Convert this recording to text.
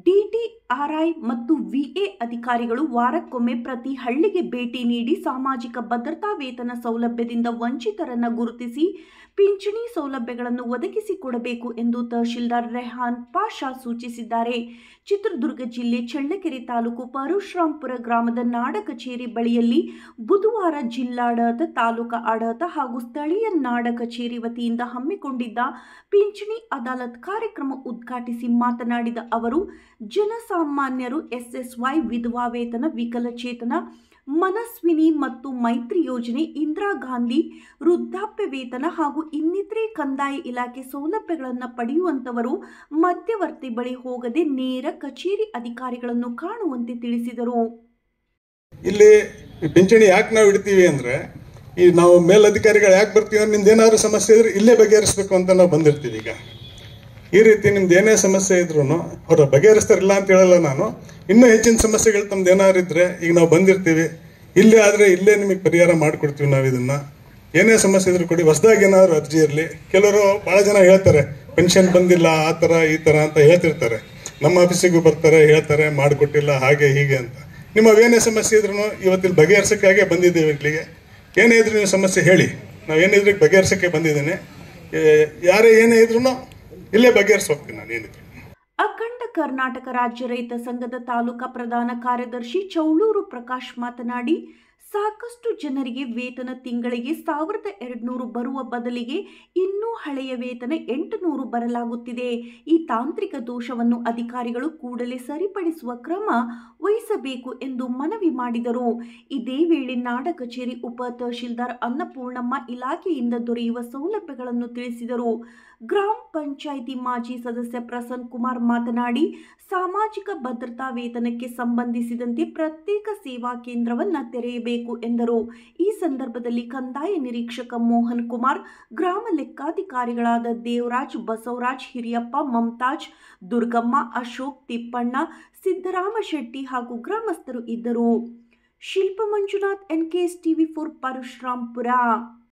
ಡಿಟಿಆರ್ಐ ಮತ್ತು ವಿಎ ಅಧಿಕಾರಿಗಳು ವಾರಕ್ಕೊಮ್ಮೆ ಪ್ರತಿ ಹಳ್ಳಿಗೆ ಭೇಟಿ ನೀಡಿ ಸಾಮಾಜಿಕ ಭದ್ರತಾ ವೇತನ ಸೌಲಭ್ಯದಿಂದ ವಂಚಿತರನ್ನ ಗುರುತಿಸಿ ಪಿಂಚಣಿ ಸೌಲಭ್ಯಗಳನ್ನು ಒದಗಿಸಿಕೊಡಬೇಕು ಎಂದು ತಹಶೀಲ್ದಾರ್ ರೆಹಾನ್ ಪಾಷಾ ಸೂಚಿಸಿದ್ದಾರೆ ಚಿತ್ರದುರ್ಗ ಜಿಲ್ಲೆ ಚಳ್ಳಕೆರೆ ತಾಲೂಕು ಪರಶುರಾಂಪುರ ಗ್ರಾಮದ ನಾಡ ಕಚೇರಿ ಬಳಿಯಲ್ಲಿ ಬುಧವಾರ ಜಿಲ್ಲಾಡಳಿತ ತಾಲೂಕಾ ಆಡಳಿತ ಹಾಗೂ ಸ್ಥಳೀಯ ನಾಡ ಕಚೇರಿ ವತಿಯಿಂದ ಹಮ್ಮಿಕೊಂಡಿದ್ದ ಪಿಂಚಣಿ ಅದಾಲತ್ ಕಾರ್ಯಕ್ರಮ ಉದ್ಘಾಟಿಸಿ ಮಾತನಾಡಿದ ಅವರು ಜನಸಾಮಾನ್ಯರು ಎಸ್ಎಸ್ವೈ ವಿಧವಾ ವೇತನ ವಿಕಲಚೇತನ ಮನಸ್ವಿನಿ ಮತ್ತು ಮೈತ್ರಿ ಯೋಜನೆ ಇಂದಿರಾ ಗಾಂಧಿ ವೃದ್ಧಾಪ್ಯ ವೇತನ ಹಾಗೂ ಇನ್ನಿತರೆ ಕಂದಾಯ ಇಲಾಖೆ ಸೌಲಭ್ಯಗಳನ್ನು ಪಡೆಯುವಂತವರು ಮಧ್ಯವರ್ತಿ ಬಳಿ ಹೋಗದೆ ನೇರ ಕಚೇರಿ ಅಧಿಕಾರಿಗಳನ್ನು ಕಾಣುವಂತೆ ತಿಳಿಸಿದರು ಇಲ್ಲಿ ಪಿಂಚಣಿ ಯಾಕೆ ನಾವು ಇಡ್ತೀವಿ ಅಂದ್ರೆ ಈ ನಾವು ಮೇಲಧಿಕಾರಿಗಳು ಯಾಕೆ ಬರ್ತೀವಿ ಅಂದ್ರೆ ನಿಮ್ದು ಏನಾದ್ರು ಸಮಸ್ಯೆ ಇದ್ರೆ ಇಲ್ಲೇ ಬಗೆಹರಿಸ್ಬೇಕು ಅಂತ ನಾವು ಬಂದಿರ್ತೀವಿ ಈಗ ಈ ರೀತಿ ನಿಮ್ದು ಏನೇ ಸಮಸ್ಯೆ ಇದ್ರು ಅವ್ರ ಬಗೆಹರಿಸ್ತಾರಿಲ್ಲ ಅಂತ ಹೇಳಲ್ಲ ನಾನು ಇನ್ನೂ ಹೆಚ್ಚಿನ ಸಮಸ್ಯೆಗಳು ತಮ್ದು ಏನಾದ್ರು ಇದ್ರೆ ಈಗ ನಾವು ಬಂದಿರ್ತೀವಿ ಇಲ್ಲೇ ಆದ್ರೆ ಇಲ್ಲೇ ನಿಮಗೆ ಪರಿಹಾರ ಮಾಡಿಕೊಡ್ತೀವಿ ನಾವು ಇದನ್ನ ಏನೇ ಸಮಸ್ಯೆ ಇದ್ರು ಕೊಡಿ ಹೊಸದಾಗಿ ಏನಾದ್ರು ಅರ್ಜಿ ಇರಲಿ ಕೆಲವರು ಬಹಳ ಜನ ಹೇಳ್ತಾರೆ ಪೆನ್ಷನ್ ಬಂದಿಲ್ಲ ಆ ಥರ ಈ ಥರ ಅಂತ ಹೇಳ್ತಿರ್ತಾರೆ ನಮ್ಮ ಆಫೀಸಿಗೂ ಬರ್ತಾರೆ ಹೇಳ್ತಾರೆ ಮಾಡಿಕೊಟ್ಟಿಲ್ಲ ಹಾಗೆ ಹೀಗೆ ಅಂತ ನಿಮ್ಮವೇನೇ ಸಮಸ್ಯೆ ಇದ್ರು ಇವತ್ತಿಲ್ಲಿ ಬಗೆಹರಿಸಕ್ಕಾಗೆ ಬಂದಿದ್ದೇವೆ ಇಲ್ಲಿಗೆ ಏನೇ ಇದ್ರು ನೀವು ಸಮಸ್ಯೆ ಹೇಳಿ ನಾವು ಏನಿದ್ರು ಬಗೆಹರಿಸಕ್ಕೆ ಬಂದಿದ್ದೇನೆ ಏ- ಯಾರೇ ಏನೇ ಇದ್ರು ಇಲ್ಲೇ ಬಗೆಹರಿಸಿ ಹೋಗ್ತೀನಿ ನಾನು ಏನಿದ್ರು ಅಖಂಡ ಕರ್ನಾಟಕ ರಾಜ್ಯ ರೈತ ಸಂಘದ ತಾಲೂಕಾ ಪ್ರಧಾನ ಕಾರ್ಯದರ್ಶಿ ಚೌಳೂರು ಪ್ರಕಾಶ್ ಮಾತನಾಡಿ ಸಾಕಷ್ಟು ಜನರಿಗೆ ವೇತನ ತಿಂಗಳಿಗೆ ಸಾವಿರದ ಎರಡುನೂರು ಬರುವ ಬದಲಿಗೆ ಇನ್ನೂ ಹಳೆಯ ವೇತನ ಎಂಟುನೂರು ಬರಲಾಗುತ್ತಿದೆ ಈ ತಾಂತ್ರಿಕ ದೋಷವನ್ನು ಅಧಿಕಾರಿಗಳು ಕೂಡಲೇ ಸರಿಪಡಿಸುವ ಕ್ರಮ ವಹಿಸಬೇಕು ಎಂದು ಮನವಿ ಮಾಡಿದರು ಇದೇ ವೇಳೆ ನಾಡ ಕಚೇರಿ ಉಪ ತಹಶೀಲ್ದಾರ್ ಅನ್ನಪೂರ್ಣಮ್ಮ ಇಲಾಖೆಯಿಂದ ದೊರೆಯುವ ಸೌಲಭ್ಯಗಳನ್ನು ತಿಳಿಸಿದರು ಗ್ರಾಮ ಪಂಚಾಯಿತಿ ಮಾಜಿ ಸದಸ್ಯ ಪ್ರಸನ್ನ ಕುಮಾರ್ ಮಾತನಾಡಿ ಸಾಮಾಜಿಕ ಭದ್ರತಾ ವೇತನಕ್ಕೆ ಸಂಬಂಧಿಸಿದಂತೆ ಪ್ರತ್ಯೇಕ ಸೇವಾ ಕೇಂದ್ರವನ್ನ ತೆರೆಯಬೇಕು ಎಂದರು ಈ ಸಂದರ್ಭದಲ್ಲಿ ಕಂದಾಯ ನಿರೀಕ್ಷಕ ಮೋಹನ್ ಕುಮಾರ್ ಗ್ರಾಮ ಲೆಕ್ಕಾಧಿಕಾರಿಗಳಾದ ದೇವರಾಜ್ ಬಸವರಾಜ್ ಹಿರಿಯಪ್ಪ ಮಮತಾಜ್ ದುರ್ಗಮ್ಮ ಅಶೋಕ್ ತಿಪ್ಪಣ್ಣ ಸಿದ್ದರಾಮ ಶೆಟ್ಟಿ ಹಾಗೂ ಗ್ರಾಮಸ್ಥರು ಇದ್ದರು Shilpa Manjunath NKS TV four Parashurampura